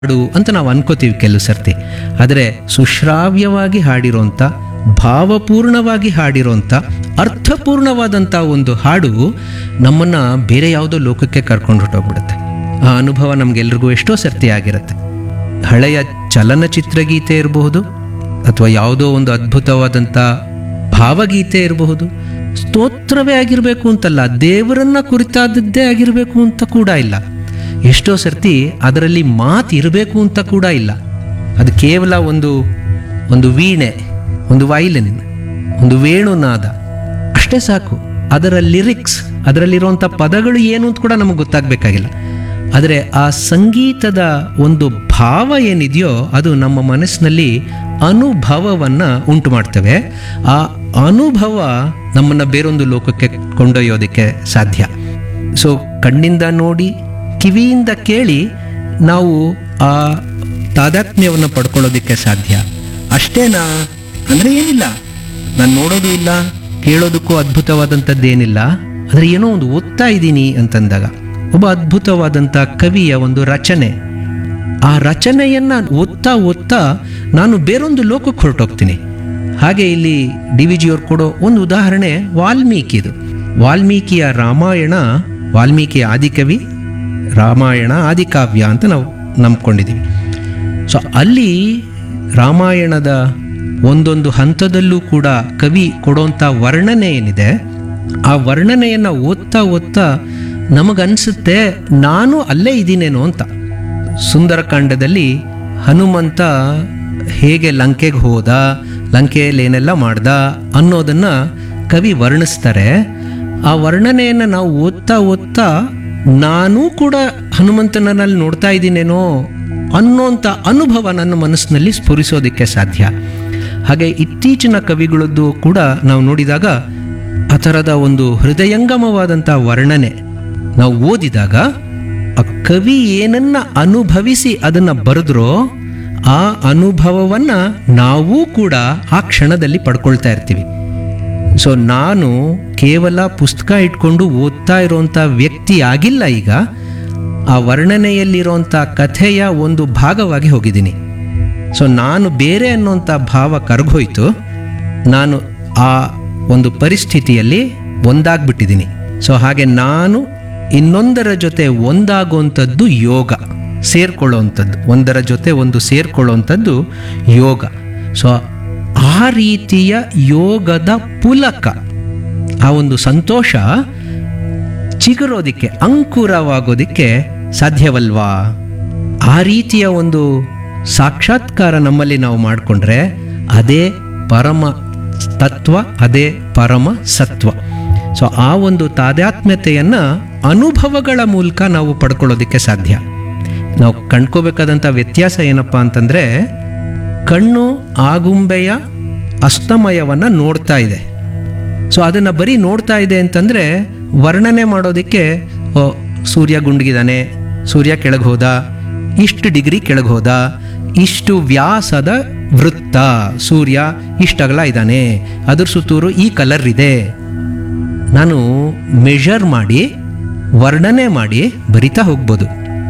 ಹಾಡು ಅಂತ ನಾವು ಅನ್ಕೋತೀವಿ ಕೆಲವು ಸರ್ತಿ ಆದರೆ ಸುಶ್ರಾವ್ಯವಾಗಿ ಹಾಡಿರೋಂಥ ಭಾವಪೂರ್ಣವಾಗಿ ಹಾಡಿರೋಂಥ ಅರ್ಥಪೂರ್ಣವಾದಂಥ ಒಂದು ಹಾಡು ನಮ್ಮನ್ನ ಬೇರೆ ಯಾವುದೋ ಲೋಕಕ್ಕೆ ಕರ್ಕೊಂಡು ಹೊರಟೋಗ್ಬಿಡುತ್ತೆ ಆ ಅನುಭವ ನಮ್ಗೆಲ್ರಿಗೂ ಎಷ್ಟೋ ಸರ್ತಿ ಆಗಿರುತ್ತೆ ಹಳೆಯ ಚಲನಚಿತ್ರ ಗೀತೆ ಇರಬಹುದು ಅಥವಾ ಯಾವುದೋ ಒಂದು ಅದ್ಭುತವಾದಂಥ ಭಾವಗೀತೆ ಇರಬಹುದು ಸ್ತೋತ್ರವೇ ಆಗಿರಬೇಕು ಅಂತಲ್ಲ ದೇವರನ್ನ ಕುರಿತಾದದ್ದೇ ಆಗಿರಬೇಕು ಅಂತ ಕೂಡ ಇಲ್ಲ ಎಷ್ಟೋ ಸರ್ತಿ ಅದರಲ್ಲಿ ಮಾತು ಇರಬೇಕು ಅಂತ ಕೂಡ ಇಲ್ಲ ಅದು ಕೇವಲ ಒಂದು ಒಂದು ವೀಣೆ ಒಂದು ವೈಲಿನ್ ಒಂದು ವೇಣುನಾದ ಅಷ್ಟೇ ಸಾಕು ಅದರ ಲಿರಿಕ್ಸ್ ಅದರಲ್ಲಿರುವಂಥ ಪದಗಳು ಏನು ಅಂತ ಕೂಡ ನಮಗೆ ಗೊತ್ತಾಗಬೇಕಾಗಿಲ್ಲ ಆದರೆ ಆ ಸಂಗೀತದ ಒಂದು ಭಾವ ಏನಿದೆಯೋ ಅದು ನಮ್ಮ ಮನಸ್ಸಿನಲ್ಲಿ ಅನುಭವವನ್ನು ಉಂಟು ಮಾಡ್ತವೆ ಆ ಅನುಭವ ನಮ್ಮನ್ನು ಬೇರೊಂದು ಲೋಕಕ್ಕೆ ಕೊಂಡೊಯ್ಯೋದಕ್ಕೆ ಸಾಧ್ಯ ಸೊ ಕಣ್ಣಿಂದ ನೋಡಿ ಕಿವಿಯಿಂದ ಕೇಳಿ ನಾವು ಆ ತಾದಾತ್ಮ್ಯವನ್ನು ಪಡ್ಕೊಳ್ಳೋದಕ್ಕೆ ಸಾಧ್ಯ ಅಷ್ಟೇನಾ ಅಂದರೆ ಏನಿಲ್ಲ ನಾನು ನೋಡೋದು ಇಲ್ಲ ಕೇಳೋದಕ್ಕೂ ಅದ್ಭುತವಾದಂಥದ್ದೇನಿಲ್ಲ ಆದರೆ ಏನೋ ಒಂದು ಓದ್ತಾ ಇದ್ದೀನಿ ಅಂತಂದಾಗ ಒಬ್ಬ ಅದ್ಭುತವಾದಂಥ ಕವಿಯ ಒಂದು ರಚನೆ ಆ ರಚನೆಯನ್ನ ಓದ್ತಾ ಓದ್ತಾ ನಾನು ಬೇರೊಂದು ಲೋಕಕ್ಕೆ ಹೊರಟೋಗ್ತೀನಿ ಹಾಗೆ ಇಲ್ಲಿ ಡಿ ವಿ ಜಿಯವ್ರು ಕೊಡೋ ಒಂದು ಉದಾಹರಣೆ ವಾಲ್ಮೀಕಿದು ವಾಲ್ಮೀಕಿಯ ರಾಮಾಯಣ ವಾಲ್ಮೀಕಿಯ ಆದಿಕವಿ ರಾಮಾಯಣ ಆದಿಕಾವ್ಯ ಅಂತ ನಾವು ನಂಬ್ಕೊಂಡಿದ್ದೀವಿ ಸೊ ಅಲ್ಲಿ ರಾಮಾಯಣದ ಒಂದೊಂದು ಹಂತದಲ್ಲೂ ಕೂಡ ಕವಿ ಕೊಡೋಂಥ ವರ್ಣನೆ ಏನಿದೆ ಆ ವರ್ಣನೆಯನ್ನು ಓದ್ತಾ ಓದ್ತಾ ನಮಗನ್ಸುತ್ತೆ ನಾನು ಅಲ್ಲೇ ಇದ್ದೀನೇನೋ ಅಂತ ಸುಂದರಕಾಂಡದಲ್ಲಿ ಹನುಮಂತ ಹೇಗೆ ಲಂಕೆಗೆ ಹೋದ ಲಂಕೆಯಲ್ಲಿ ಏನೆಲ್ಲ ಮಾಡ್ದ ಅನ್ನೋದನ್ನ ಕವಿ ವರ್ಣಿಸ್ತಾರೆ ಆ ವರ್ಣನೆಯನ್ನು ನಾವು ಓದ್ತಾ ಓದ್ತಾ ನಾನೂ ಕೂಡ ಹನುಮಂತನಲ್ಲಿ ನೋಡ್ತಾ ಇದ್ದೀನೇನೋ ಅನ್ನೋಂಥ ಅನುಭವ ನನ್ನ ಮನಸ್ಸಿನಲ್ಲಿ ಸ್ಫುರಿಸೋದಕ್ಕೆ ಸಾಧ್ಯ ಹಾಗೆ ಇತ್ತೀಚಿನ ಕವಿಗಳದ್ದು ಕೂಡ ನಾವು ನೋಡಿದಾಗ ಆ ಥರದ ಒಂದು ಹೃದಯಂಗಮವಾದಂಥ ವರ್ಣನೆ ನಾವು ಓದಿದಾಗ ಆ ಕವಿ ಏನನ್ನ ಅನುಭವಿಸಿ ಅದನ್ನ ಬರೆದ್ರೋ ಆ ಅನುಭವವನ್ನ ನಾವು ಕೂಡ ಆ ಕ್ಷಣದಲ್ಲಿ ಪಡ್ಕೊಳ್ತಾ ಇರ್ತೀವಿ ಸೊ ನಾನು ಕೇವಲ ಪುಸ್ತಕ ಇಟ್ಕೊಂಡು ಓದ್ತಾ ಇರೋಂಥ ವ್ಯಕ್ತಿ ಆಗಿಲ್ಲ ಈಗ ಆ ವರ್ಣನೆಯಲ್ಲಿರೋಂಥ ಕಥೆಯ ಒಂದು ಭಾಗವಾಗಿ ಹೋಗಿದ್ದೀನಿ ಸೊ ನಾನು ಬೇರೆ ಅನ್ನೋಂಥ ಭಾವ ಕರಗೋಯ್ತು ನಾನು ಆ ಒಂದು ಪರಿಸ್ಥಿತಿಯಲ್ಲಿ ಒಂದಾಗ್ಬಿಟ್ಟಿದ್ದೀನಿ ಸೊ ಹಾಗೆ ನಾನು ಇನ್ನೊಂದರ ಜೊತೆ ಒಂದಾಗುವಂಥದ್ದು ಯೋಗ ಸೇರ್ಕೊಳ್ಳೋವಂಥದ್ದು ಒಂದರ ಜೊತೆ ಒಂದು ಸೇರ್ಕೊಳ್ಳೋವಂಥದ್ದು ಯೋಗ ಸೊ ಆ ರೀತಿಯ ಯೋಗದ ಪುಲಕ ಆ ಒಂದು ಸಂತೋಷ ಚಿಗುರೋದಿಕ್ಕೆ ಅಂಕುರವಾಗೋದಿಕ್ಕೆ ಸಾಧ್ಯವಲ್ವಾ ಆ ರೀತಿಯ ಒಂದು ಸಾಕ್ಷಾತ್ಕಾರ ನಮ್ಮಲ್ಲಿ ನಾವು ಮಾಡಿಕೊಂಡ್ರೆ ಅದೇ ಪರಮ ತತ್ವ ಅದೇ ಪರಮ ಸತ್ವ ಸೊ ಆ ಒಂದು ತಾದಾತ್ಮ್ಯತೆಯನ್ನು ಅನುಭವಗಳ ಮೂಲಕ ನಾವು ಪಡ್ಕೊಳ್ಳೋದಕ್ಕೆ ಸಾಧ್ಯ ನಾವು ಕಂಡ್ಕೋಬೇಕಾದಂಥ ವ್ಯತ್ಯಾಸ ಏನಪ್ಪ ಅಂತಂದರೆ ಕಣ್ಣು ಆಗುಂಬೆಯ ಅಸ್ತಮಯವನ್ನು ನೋಡ್ತಾ ಇದೆ ಸೊ ಅದನ್ನು ಬರೀ ನೋಡ್ತಾ ಇದೆ ಅಂತಂದರೆ ವರ್ಣನೆ ಮಾಡೋದಕ್ಕೆ ಓ ಸೂರ್ಯ ಗುಂಡ್ಗಿದ್ದಾನೆ ಸೂರ್ಯ ಕೆಳಗೆ ಹೋದ ಇಷ್ಟು ಡಿಗ್ರಿ ಕೆಳಗೆ ಹೋದ ಇಷ್ಟು ವ್ಯಾಸದ ವೃತ್ತ ಸೂರ್ಯ ಇಷ್ಟಗಲ ಇದ್ದಾನೆ ಅದ್ರ ಸುತ್ತೂರು ಈ ಕಲರ್ ಇದೆ ನಾನು ಮೆಷರ್ ಮಾಡಿ ವರ್ಣನೆ ಮಾಡಿ ಬರಿತಾ ಹೋಗ್ಬೋದು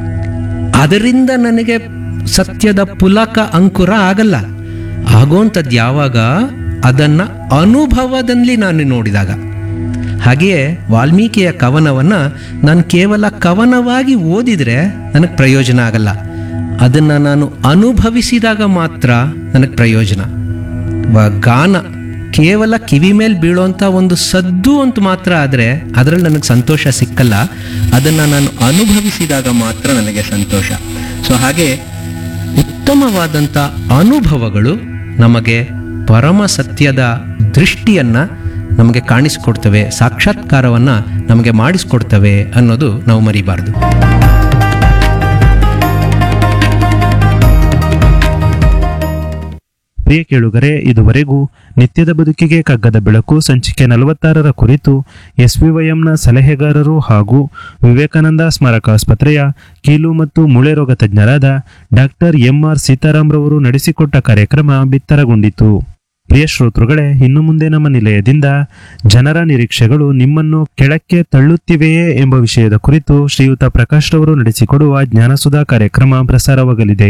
ಅದರಿಂದ ನನಗೆ ಸತ್ಯದ ಪುಲಕ ಅಂಕುರ ಆಗಲ್ಲ ಆಗೋಂಥದ್ದು ಯಾವಾಗ ಅದನ್ನು ಅನುಭವದಲ್ಲಿ ನಾನು ನೋಡಿದಾಗ ಹಾಗೆಯೇ ವಾಲ್ಮೀಕಿಯ ಕವನವನ್ನು ನಾನು ಕೇವಲ ಕವನವಾಗಿ ಓದಿದರೆ ನನಗೆ ಪ್ರಯೋಜನ ಆಗಲ್ಲ ಅದನ್ನು ನಾನು ಅನುಭವಿಸಿದಾಗ ಮಾತ್ರ ನನಗೆ ಪ್ರಯೋಜನ ವ- ಗಾನ ಕೇವಲ ಕಿವಿ ಮೇಲೆ ಬೀಳೋಂಥ ಒಂದು ಸದ್ದು ಅಂತ ಮಾತ್ರ ಆದರೆ ಅದರಲ್ಲಿ ನನಗೆ ಸಂತೋಷ ಸಿಕ್ಕಲ್ಲ ಅದನ್ನು ನಾನು ಅನುಭವಿಸಿದಾಗ ಮಾತ್ರ ನನಗೆ ಸಂತೋಷ ಸೊ ಹಾಗೆ ಉತ್ತಮವಾದಂಥ ಅನುಭವಗಳು ನಮಗೆ ಪರಮ ಸತ್ಯದ ದೃಷ್ಟಿಯನ್ನ ನಮಗೆ ಕಾಣಿಸ್ಕೊಡ್ತವೆ ಸಾಕ್ಷಾತ್ಕಾರವನ್ನ ನಮಗೆ ಮಾಡಿಸ್ಕೊಡ್ತವೆ ಅನ್ನೋದು ನಾವು ಮರಿಬಾರ್ದು ಪ್ರಿಯ ಕೇಳುಗರೆ ಇದುವರೆಗೂ ನಿತ್ಯದ ಬದುಕಿಗೆ ಕಗ್ಗದ ಬೆಳಕು ಸಂಚಿಕೆ ನಲವತ್ತಾರರ ಕುರಿತು ಎಸ್ವಿವೈಎಂನ ಸಲಹೆಗಾರರು ಹಾಗೂ ವಿವೇಕಾನಂದ ಸ್ಮಾರಕ ಆಸ್ಪತ್ರೆಯ ಕೀಲು ಮತ್ತು ಮೂಳೆ ರೋಗ ತಜ್ಞರಾದ ಡಾಕ್ಟರ್ ಎಂಆರ್ ಸೀತಾರಾಮ್ರವರು ನಡೆಸಿಕೊಟ್ಟ ಕಾರ್ಯಕ್ರಮ ಬಿತ್ತರಗೊಂಡಿತು ಪ್ರಿಯ ಶ್ರೋತೃಗಳೇ ಇನ್ನು ಮುಂದೆ ನಮ್ಮ ನಿಲಯದಿಂದ ಜನರ ನಿರೀಕ್ಷೆಗಳು ನಿಮ್ಮನ್ನು ಕೆಳಕ್ಕೆ ತಳ್ಳುತ್ತಿವೆಯೇ ಎಂಬ ವಿಷಯದ ಕುರಿತು ಶ್ರೀಯುತ ಪ್ರಕಾಶ್ ರವರು ನಡೆಸಿಕೊಡುವ ಜ್ಞಾನಸುಧಾ ಕಾರ್ಯಕ್ರಮ ಪ್ರಸಾರವಾಗಲಿದೆ